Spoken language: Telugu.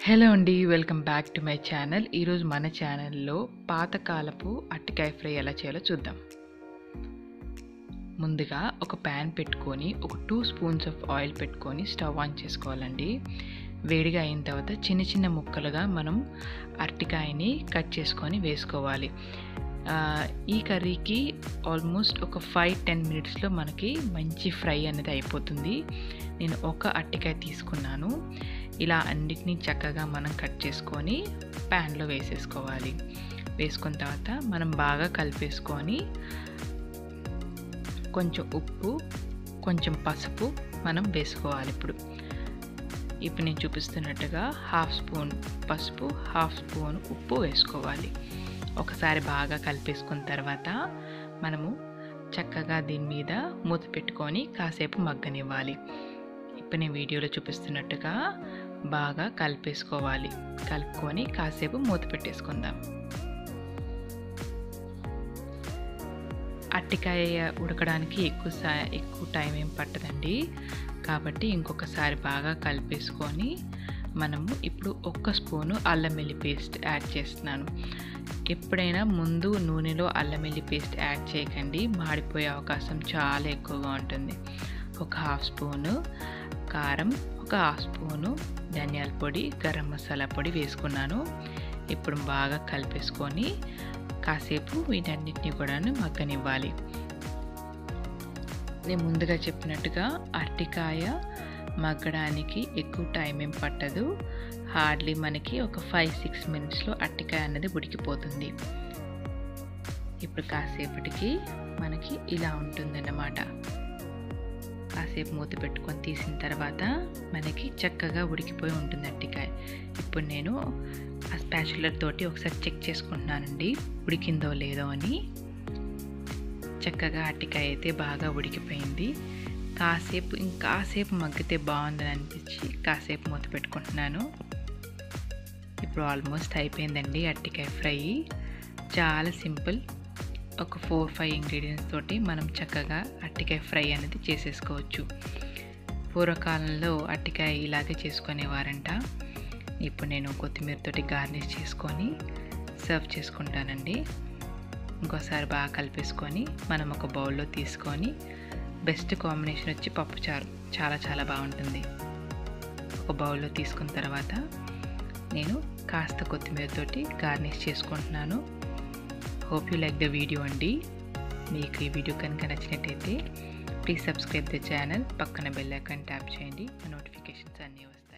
హలో అండి welcome back to my channel ఈరోజు మన ఛానల్లో పాతకాలపు అట్టికాయ ఫ్రై ఎలా చేయాలో చూద్దాం ముందుగా ఒక ప్యాన్ పెట్టుకొని ఒక టూ స్పూన్స్ ఆఫ్ ఆయిల్ పెట్టుకొని స్టవ్ ఆన్ చేసుకోవాలండి వేడిగా అయిన తర్వాత చిన్న చిన్న ముక్కలుగా మనం అరటికాయని కట్ చేసుకొని వేసుకోవాలి ఆ, ఈ కర్రీకి ఆల్మోస్ట్ ఒక ఫైవ్ టెన్ మినిట్స్లో మనకి మంచి ఫ్రై అనేది అయిపోతుంది నేను ఒక అట్టికాయ తీసుకున్నాను ఇలా అన్నిటినీ చక్కగా మనం కట్ చేసుకొని ప్యాన్లో వేసేసుకోవాలి వేసుకున్న తర్వాత మనం బాగా కలిపేసుకొని కొంచెం ఉప్పు కొంచెం పసుపు మనం వేసుకోవాలి ఇప్పుడు ఇప్పుడు నేను చూపిస్తున్నట్టుగా హాఫ్ స్పూన్ పసుపు హాఫ్ స్పూన్ ఉప్పు వేసుకోవాలి ఒకసారి బాగా కలిపేసుకున్న తర్వాత మనము చక్కగా దీని మీద మూత పెట్టుకొని కాసేపు మగ్గనివ్వాలి ఇప్పుడు నేను వీడియోలో చూపిస్తున్నట్టుగా బాగా కలిపేసుకోవాలి కలుపుకొని కాసేపు మూత పెట్టేసుకుందాం అట్టికాయ ఉడకడానికి ఎక్కువ సా ఎక్కువ టైం ఏం పట్టదండి కాబట్టి ఇంకొకసారి బాగా కలిపేసుకొని మనము ఇప్పుడు ఒక్క స్పూను అల్లం వెల్లి పేస్ట్ యాడ్ చేస్తున్నాను ఎప్పుడైనా ముందు నూనెలో అల్లం వెల్లి పేస్ట్ యాడ్ చేయకండి మాడిపోయే అవకాశం చాలా ఎక్కువగా ఉంటుంది ఒక హాఫ్ స్పూను కారం ఒక హాఫ్ స్పూను ధనియాల పొడి గరం మసాలా పొడి వేసుకున్నాను ఇప్పుడు బాగా కలిపేసుకొని కాసేపు వీటన్నిటిని కూడా మగ్గనివ్వాలి నేను ముందుగా చెప్పినట్టుగా అరటికాయ మగ్గడానికి ఎక్కువ టైం ఏం పట్టదు హార్డ్లీ మనకి ఒక ఫైవ్ సిక్స్ మినిట్స్లో అరటికాయ అనేది ఉడికిపోతుంది ఇప్పుడు కాసేపటికి మనకి ఇలా ఉంటుందన్నమాట కాసేపు మూత పెట్టుకొని తీసిన తర్వాత మనకి చక్కగా ఉడికిపోయి ఉంటుంది అట్టికాయ ఇప్పుడు నేను ఆ స్పాచులర్ తోటి ఒకసారి చెక్ చేసుకుంటున్నానండి ఉడికిందో లేదో అని చక్కగా అట్టికాయ అయితే బాగా ఉడికిపోయింది కాసేపు ఇంకాసేపు మగ్గితే బాగుందని అనిపించి కాసేపు మూత పెట్టుకుంటున్నాను ఇప్పుడు ఆల్మోస్ట్ అయిపోయిందండి అట్టికాయ ఫ్రై చాలా సింపుల్ ఒక ఫోర్ ఫైవ్ ఇంగ్రీడియంట్స్ తోటి మనం చక్కగా అట్టికాయ ఫ్రై అనేది చేసేసుకోవచ్చు పూర్వకాలంలో అట్టికాయ ఇలాగే చేసుకునేవారంట ఇప్పుడు నేను కొత్తిమీరతోటి గార్నిష్ చేసుకొని సర్వ్ చేసుకుంటానండి ఇంకోసారి బాగా కలిపేసుకొని మనం ఒక బౌల్లో తీసుకొని బెస్ట్ కాంబినేషన్ వచ్చి పప్పుచారు చాలా చాలా బాగుంటుంది ఒక బౌల్లో తీసుకున్న తర్వాత నేను కాస్త కొత్తిమీరతోటి గార్నిష్ చేసుకుంటున్నాను hope you like the video అండి మీకు ఈ వీడియో కనుక నచ్చినట్టయితే ప్లీజ్ సబ్స్క్రైబ్ ద ఛానల్ పక్కన బెల్ ఐకాన్ ట్యాప్ చేయండి నోటిఫికేషన్స్ అన్నీ వస్తాయి